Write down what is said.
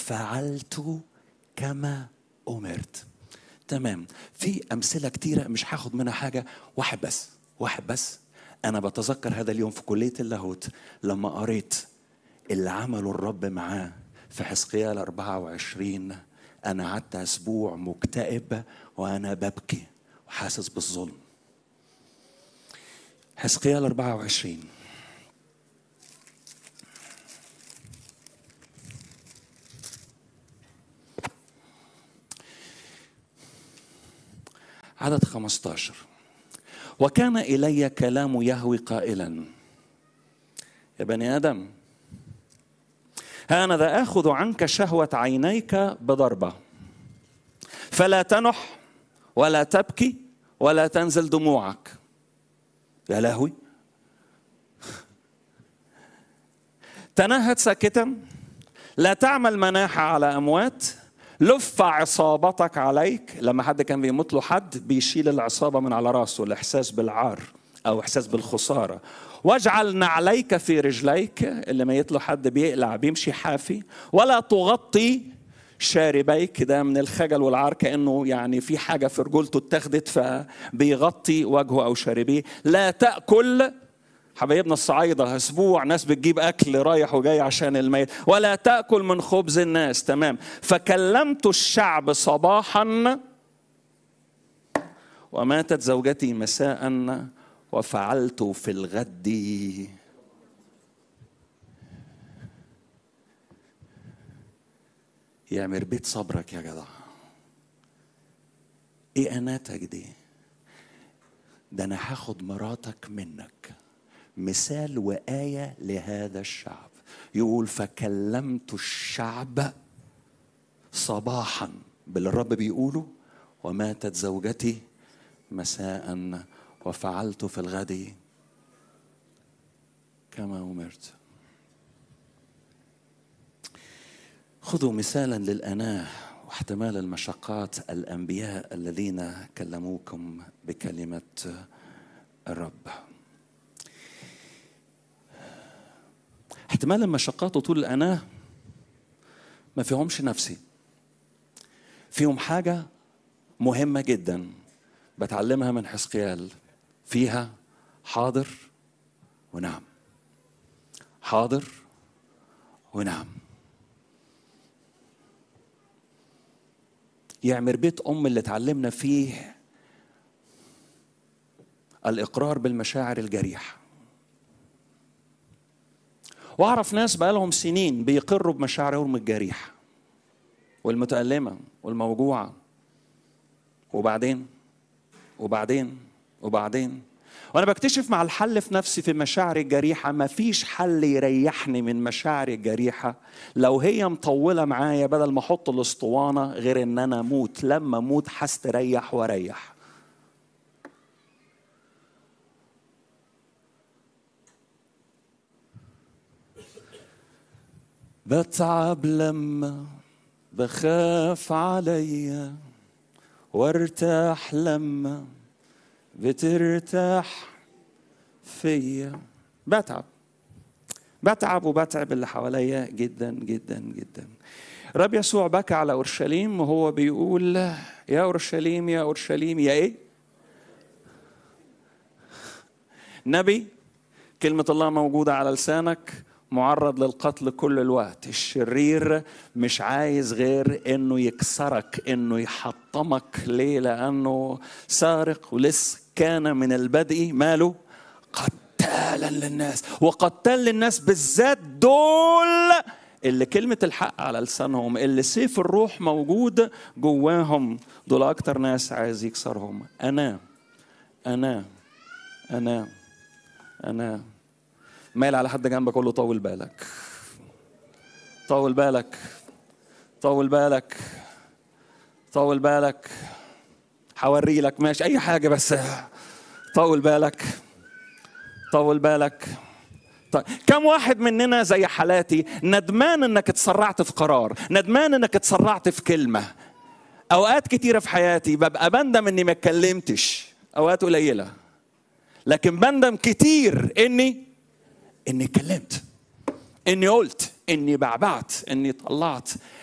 وفعلت كما أمرت تمام في أمثلة كتيرة مش هاخد منها حاجة واحد بس واحد بس أنا بتذكر هذا اليوم في كلية اللاهوت لما قريت اللي عمله الرب معاه في حزقيال 24 أنا قعدت أسبوع مكتئب وأنا ببكي وحاسس بالظلم حزقيال 24 عدد 15 وكان إلي كلام يهوي قائلا يا بني آدم هانذا آخذ عنك شهوة عينيك بضربة فلا تنح ولا تبكي ولا تنزل دموعك يا لهوي تنهد ساكتا لا تعمل مناحة على أموات لف عصابتك عليك لما حد كان بيموت له حد بيشيل العصابة من على راسه الإحساس بالعار أو إحساس بالخسارة واجعل نعليك في رجليك اللي ميت له حد بيقلع بيمشي حافي ولا تغطي شاربيك ده من الخجل والعار كانه يعني في حاجه في رجولته اتخذت فبيغطي وجهه او شاربيه لا تاكل حبايبنا الصعايدة أسبوع ناس بتجيب أكل رايح وجاي عشان الميت ولا تأكل من خبز الناس تمام فكلمت الشعب صباحا وماتت زوجتي مساء وفعلت في الغد يعمر بيت صبرك يا جدع ايه اناتك دي ده انا هاخد مراتك منك مثال وآية لهذا الشعب يقول فكلمت الشعب صباحا باللي الرب بيقوله وماتت زوجتي مساء وفعلت في الغد كما أمرت خذوا مثالا للأناة واحتمال المشقات الأنبياء الذين كلموكم بكلمة الرب احتمال المشقات وطول الأناة ما فيهمش نفسي فيهم حاجة مهمة جدا بتعلمها من حزقيال فيها حاضر ونعم حاضر ونعم يعمر بيت أم اللي اتعلمنا فيه الإقرار بالمشاعر الجريحة واعرف ناس بقالهم سنين بيقروا بمشاعرهم الجريحه والمتألمة والموجوعة وبعدين وبعدين وبعدين وانا بكتشف مع الحل في نفسي في مشاعري الجريحه ما فيش حل يريحني من مشاعري الجريحه لو هي مطوله معايا بدل ما احط الاسطوانه غير ان انا اموت لما اموت هستريح واريح بتعب لما بخاف عليا وارتاح لما بترتاح فيا بتعب بتعب وبتعب اللي حواليا جدا جدا جدا رب يسوع بكى على اورشليم وهو بيقول يا اورشليم يا اورشليم يا ايه نبي كلمه الله موجوده على لسانك معرض للقتل كل الوقت الشرير مش عايز غير انه يكسرك انه يحطمك ليه لانه سارق ولسه كان من البدء ماله قتالا للناس وقتال للناس بالذات دول اللي كلمة الحق على لسانهم اللي سيف الروح موجود جواهم دول أكتر ناس عايز يكسرهم أنا أنا أنا أنا مايل على حد جنبك قول له طول بالك طول بالك طول بالك طول بالك هوري لك ماشي اي حاجه بس طول بالك طول بالك طيب كم واحد مننا زي حالاتي ندمان انك اتسرعت في قرار ندمان انك اتسرعت في كلمه اوقات كتيره في حياتي ببقى بندم اني ما اتكلمتش اوقات قليله لكن بندم كتير اني اني اتكلمت اني قلت اني بعبعت اني طلعت